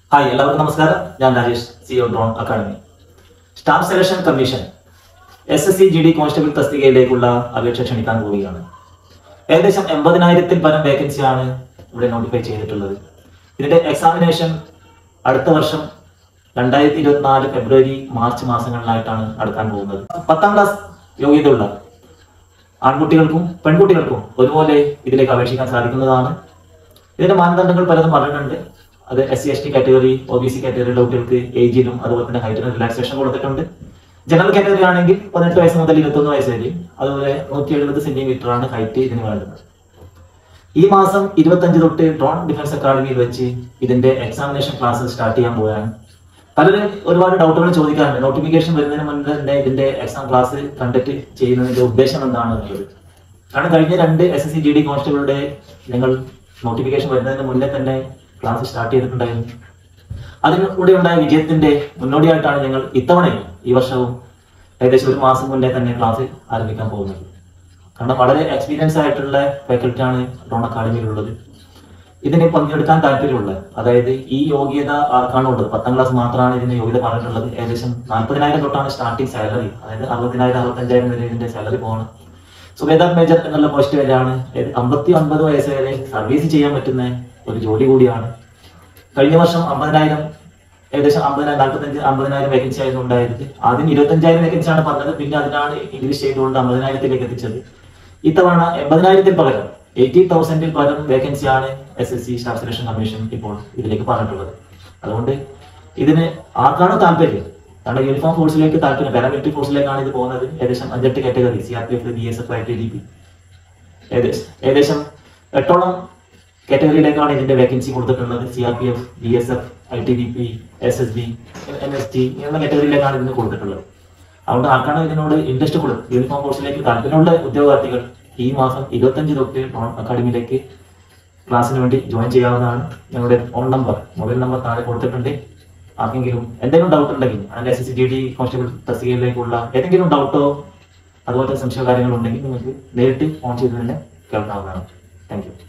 hi എല്ലാവർക്കും നമസ്കാരം ഞാൻ Rajesh CO drone academy staff selection commission S S C G D constable തസ്തികയിലേക്കുള്ള അപേക്ഷ ക്ഷണിക്കാൻ പോവുകയാണ് ഏകദേശം എൺപതിനായിരത്തിൽ പരം വേക്കൻസിയാണ് ഇവിടെ നോട്ടിഫൈ ചെയ്തിട്ടുള്ളത് ഇതിന്റെ എക്സാമിനേഷൻ അടുത്ത വർഷം രണ്ടായിരത്തി ഇരുപത്തിനാല് ഫെബ്രുവരി മാർച്ച് മാസങ്ങളിലായിട്ടാണ് നടക്കാൻ പോകുന്നത് പത്താം ക്ലാസ് യോഗ്യതയുള്ള ആൺകുട്ടികൾക്കും പെൺകുട്ടികൾക്കും ഒരുപോലെ ഇതിലേക്ക് അപേക്ഷിക്കാൻ സാധിക്കുന്നതാണ് ഇതിന്റെ മാനദണ്ഡങ്ങൾ പലതും പറഞ്ഞിട്ടുണ്ട് അത് S C S T category O B C കാറ്റഗറിയിലെ കുട്ടികൾക്ക് ഏജിലും അതുപോലെ തന്നെ ഹൈറ്റിനും റിലാക്സേഷൻ കൊടുത്തിട്ടുണ്ട് ജനറൽ കാറ്റഗറി ആണെങ്കിൽ പതിനെട്ട് വയസ്സ് മുതൽ ഇരുപത്തൊന്ന് വയസ്സ് വരെ അതുപോലെ നൂറ്റി എഴുപത് സെന്റിമീറ്റർ ആണ് ഹൈറ്റ് ഇതിന് വേണ്ടത് ഈ മാസം ഇരുപത്തഞ്ച് തൊട്ട് ഡ്രോൺ ഡിഫൻസ് അക്കാദമിയിൽ വെച്ച് ഇതിന്റെ എക്സാമിനേഷൻ ക്ലാസ് സ്റ്റാർട്ട് ചെയ്യാൻ പോവുകയാണ് പലരും ഒരുപാട് ഡൗട്ടുകൾ ചോദിക്കാറുണ്ട് നോട്ടിഫിക്കേഷൻ വരുന്നതിന് മുൻപ് തന്നെ ഇതിന്റെ എക്സാം ക്ലാസ് കണ്ടക്ട് ചെയ്യുന്നതിന്റെ ഉദ്ദേശം എന്താണ് എന്നുള്ളത് കാരണം കഴിഞ്ഞ രണ്ട് S S C G D കോൺസ്റ്റബിളുടെ ഞങ്ങൾ നോട്ടിഫിക്കേഷൻ വരുന്നതിന് മുന്നേ തന്നെ ക്ലാസ് സ്റ്റാർട്ട് ചെയ്തിട്ടുണ്ടായിരുന്നു അതിലൂടെ ഉണ്ടായ വിജയത്തിന്റെ മുന്നോടിയായിട്ടാണ് ഞങ്ങൾ ഇത്തവണയും ഈ വർഷവും ഏകദേശം ഒരു മാസം മുന്നേ തന്നെ ക്ലാസ് ആരംഭിക്കാൻ പോകുന്നത് കാരണം വളരെ എക്സ്പീരിയൻസ് ആയിട്ടുള്ള ഫാക്കൽറ്റി ആണ് ഡ്രോൺ അക്കാഡമിയിലുള്ളത് ഇതിന് പങ്കെടുക്കാൻ താല്പര്യമുള്ളത് അതായത് ഈ യോഗ്യത ആർക്കാണ് ഉള്ളത് പത്താം ക്ലാസ് മാത്രമാണ് ഇതിന് യോഗ്യത പറഞ്ഞിട്ടുള്ളത് ഏകദേശം നാൽപ്പതിനായിരം തൊട്ടാണ് സ്റ്റാർട്ടിംഗ് സാലറി അതായത് അറുപതിനായിരം അറുപത്തഞ്ചായിരം വരെ ഇതിന്റെ സാലറി പോകണം സുബേദാർ മേജർ എന്നുള്ള പോസ്റ്റ് വരെയാണ് അമ്പത്തി ഒൻപത് വയസ്സ് വരെ സർവീസ് ചെയ്യാൻ പറ്റുന്ന ഒരു ജോലി കൂടിയാണ് കഴിഞ്ഞ വർഷം അമ്പതിനായിരം ഏകദേശം അമ്പതിനായിരം നാൽപ്പത്തഞ്ച് അമ്പതിനായിരം വേക്കൻസി ആയിരുന്നു ഉണ്ടായത് ആദ്യം ഇരുപത്തഞ്ചായിരം വേക്കൻസി ആണ് പറഞ്ഞത് പിന്നെ അതിനാണ് ഇംഗ്ലീഷ് ചെയ്തുകൊണ്ട് അമ്പതിനായിരത്തിലേക്ക് എത്തിച്ചത് ഇത്തവണ എൺപതിനായിരത്തിൽ പകരം എയ്റ്റി തൗസൻഡിൽ പകരം വേക്കൻസി ആണ് S S C staff selection commission ഇപ്പോൾ ഇതിലേക്ക് പറഞ്ഞിട്ടുള്ളത് അതുകൊണ്ട് ഇതിന് ആർക്കാണോ താല്പര്യം കാരണം യൂണിഫോം ഫോഴ്സിലേക്ക് താല്പര്യം പാരാമിലിറ്ററി ഫോഴ്സിലേക്കാണ് ഇത് പോകുന്നത് ഏകദേശം അഞ്ചെട്ട് category C R P F B S F I T D P ഏകദേശം ഏകദേശം എട്ടോളം കാറ്റഗറിയിലേക്കാണ് ഇതിന്റെ വേക്കൻസി കൊടുത്തിട്ടുള്ളത് C R P F B S F I T D P S S B N S T ഇങ്ങനെയുള്ള കാറ്റഗറിയിലേക്കാണ് ഇതിന് കൊടുത്തിട്ടുള്ളത് അതുകൊണ്ട് ആർക്കാണ് ഇതിനോട് ഇൻട്രസ്റ്റ് ഉള്ളത് യൂണിഫോം കോഴ്സിലേക്ക് താല്പര്യമുള്ള ഉദ്യോഗാർത്ഥികൾ ഈ മാസം ഇരുപത്തഞ്ച് തൊട്ട് ഡ്രോൺ അക്കാഡമിയിലേക്ക് ക്ലാസ്സിന് വേണ്ടി ജോയിൻ ചെയ്യാവുന്നതാണ് ഞങ്ങളുടെ ഫോൺ നമ്പർ മൊബൈൽ നമ്പർ താഴെ കൊടുത്തിട്ടുണ്ട് ആർക്കെങ്കിലും എന്തെങ്കിലും ഡൗട്ട് ഉണ്ടെങ്കിൽ അതിന്റെ S S C G D constable തസ്തികയിലേക്കുള്ള ഏതെങ്കിലും ഡൗട്ടോ അതുപോലത്തെ സംശയ കാര്യങ്ങളുണ്ടെങ്കിൽ നിങ്ങൾക്ക് നേരിട്ട് ഫോൺ ചെയ്ത് തന്നെ കേൾക്കാവുന്നതാണ് താങ്ക് യു